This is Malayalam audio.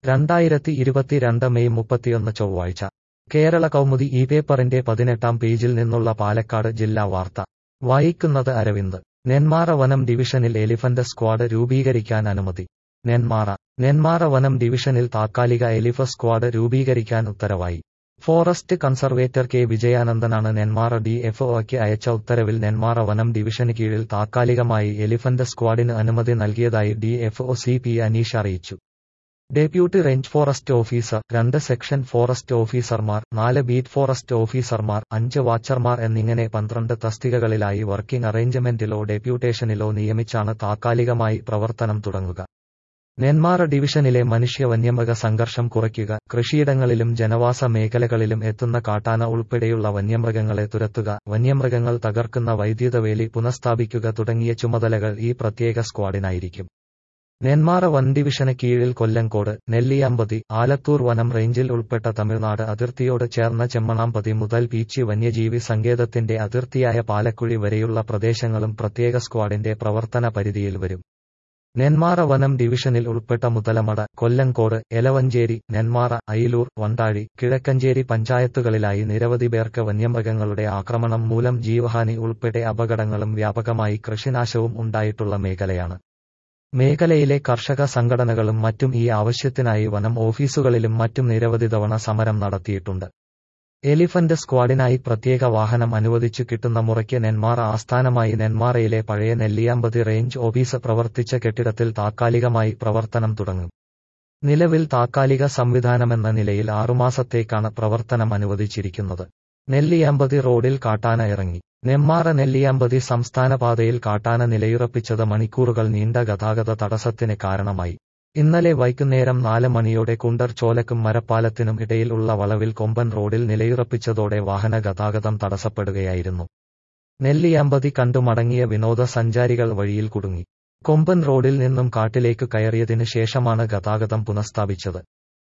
രണ്ടായിരത്തി ഇരുപത്തിരണ്ട് മെയ് മുപ്പത്തിയൊന്ന് ചൊവ്വാഴ്ച കേരള കൗമുദി ഈ പേപ്പറിന്റെ പതിനെട്ടാം പേജിൽ നിന്നുള്ള പാലക്കാട് ജില്ലാ വാർത്ത വായിക്കുന്നത് അരവിന്ദ് നെന്മാറ വനം ഡിവിഷനിൽ എലിഫന്റ് സ്ക്വാഡ് രൂപീകരിക്കാൻ അനുമതി നെന്മാറ നെന്മാറ വനം ഡിവിഷനിൽ താത്കാലിക എലിഫ സ്ക്വാഡ് രൂപീകരിക്കാൻ ഉത്തരവായി ഫോറസ്റ്റ് കൺസർവേറ്റർ കെ വിജയാനന്ദനാണ് നെന്മാറ ഡി എഫ് ഒക്ക് അയച്ച ഉത്തരവിൽ നെന്മാറ വനം ഡിവിഷന് കീഴിൽ താത്കാലികമായി എലിഫന്റ് സ്ക്വാഡിന് അനുമതി നൽകിയതായി D F O C P Aneesh അറിയിച്ചു ഡെപ്യൂട്ടി റേഞ്ച് ഫോറസ്റ്റ് ഓഫീസർ രണ്ട് സെക്ഷൻ ഫോറസ്റ്റ് ഓഫീസർമാർ നാല് ബീറ്റ് ഫോറസ്റ്റ് ഓഫീസർമാർ അഞ്ച് വാച്ചർമാർ എന്നിങ്ങനെ പന്ത്രണ്ട് തസ്തികകളിലായി വർക്കിംഗ് അറേഞ്ച്മെന്റിലോ ഡെപ്യൂട്ടേഷനിലോ നിയമിച്ചാണ് താത്കാലികമായി പ്രവർത്തനം തുടങ്ങുക നെന്മാറ ഡിവിഷനിലെ മനുഷ്യ വന്യമൃഗ സംഘർഷം കുറയ്ക്കുക കൃഷിയിടങ്ങളിലും ജനവാസ മേഖലകളിലും എത്തുന്ന കാട്ടാന ഉൾപ്പെടെയുള്ള വന്യമൃഗങ്ങളെ തുരത്തുക വന്യമൃഗങ്ങൾ തകർക്കുന്ന വൈദ്യുതവേലി പുനഃസ്ഥാപിക്കുക തുടങ്ങിയ ചുമതലകൾ ഈ പ്രത്യേക സ്ക്വാഡിനായിരിക്കും നെന്മാറ വൻ ഡിവിഷന് കീഴിൽ കൊല്ലങ്കോട് നെല്ലിയാമ്പതി ആലത്തൂർ വനം റേഞ്ചിൽ ഉൾപ്പെട്ട തമിഴ്നാട് അതിർത്തിയോട് ചേർന്ന ചെമ്മണാമ്പതി മുതൽ പീച്ചി വന്യജീവി സങ്കേതത്തിന്റെ അതിർത്തിയായ പാലക്കുഴി വരെയുള്ള പ്രദേശങ്ങളും പ്രത്യേക സ്ക്വാഡിന്റെ പ്രവർത്തന പരിധിയിൽ വരും നെന്മാറ വനം ഡിവിഷനിൽ ഉൾപ്പെട്ട മുതലമട കൊല്ലങ്കോട് എലവഞ്ചേരി നെന്മാറ അയിലൂർ വണ്ടാഴി കിഴക്കഞ്ചേരി പഞ്ചായത്തുകളിലായി നിരവധി പേർക്ക് വന്യമൃഗങ്ങളുടെ ആക്രമണം മൂലം ജീവഹാനി ഉൾപ്പെടെ അപകടങ്ങളും വ്യാപകമായി കൃഷിനാശവും ഉണ്ടായിട്ടുള്ള മേഖലയാണ് മേഖലയിലെ കർഷക സംഘടനകളും മറ്റും ഈ ആവശ്യത്തിനായി വനം ഓഫീസുകളിലും മറ്റും നിരവധി തവണ സമരം നടത്തിയിട്ടുണ്ട് എലിഫന്റ് സ്ക്വാഡിനായി പ്രത്യേക വാഹനം അനുവദിച്ചു കിട്ടുന്ന മുറയ്ക്ക് നെന്മാറ ആസ്ഥാനമായി നെന്മാറയിലെ പഴയ നെല്ലിയാമ്പതി റേഞ്ച് ഓഫീസ് പ്രവർത്തിച്ച കെട്ടിടത്തിൽ താത്കാലികമായി പ്രവർത്തനം തുടങ്ങും നിലവിൽ താത്കാലിക സംവിധാനമെന്ന നിലയിൽ ആറുമാസത്തേക്കാണ് പ്രവർത്തനം അനുവദിച്ചിരിക്കുന്നത് നെല്ലിയാമ്പതി റോഡിൽ കാട്ടാന ഇറങ്ങി നെമ്മാറ നെല്ലിയാമ്പതി സംസ്ഥാന പാതയിൽ കാട്ടാന നിലയുറപ്പിച്ചത് മണിക്കൂറുകൾ നീണ്ട ഗതാഗത തടസ്സത്തിന് കാരണമായി ഇന്നലെ വൈകുന്നേരം നാല് മണിയോടെ കുണ്ടർ ചോലക്കും മരപ്പാലത്തിനും ഇടയിൽ ഉള്ള വളവിൽ കൊമ്പൻ റോഡിൽ നിലയുറപ്പിച്ചതോടെ വാഹന ഗതാഗതം തടസ്സപ്പെടുകയായിരുന്നു നെല്ലിയാമ്പതി കണ്ടു മടങ്ങിയ വിനോദസഞ്ചാരികൾ വഴിയിൽ കുടുങ്ങി കൊമ്പൻ റോഡിൽ നിന്നും കാട്ടിലേക്ക് കയറിയതിനു ശേഷമാണ് ഗതാഗതം പുനഃസ്ഥാപിച്ചത്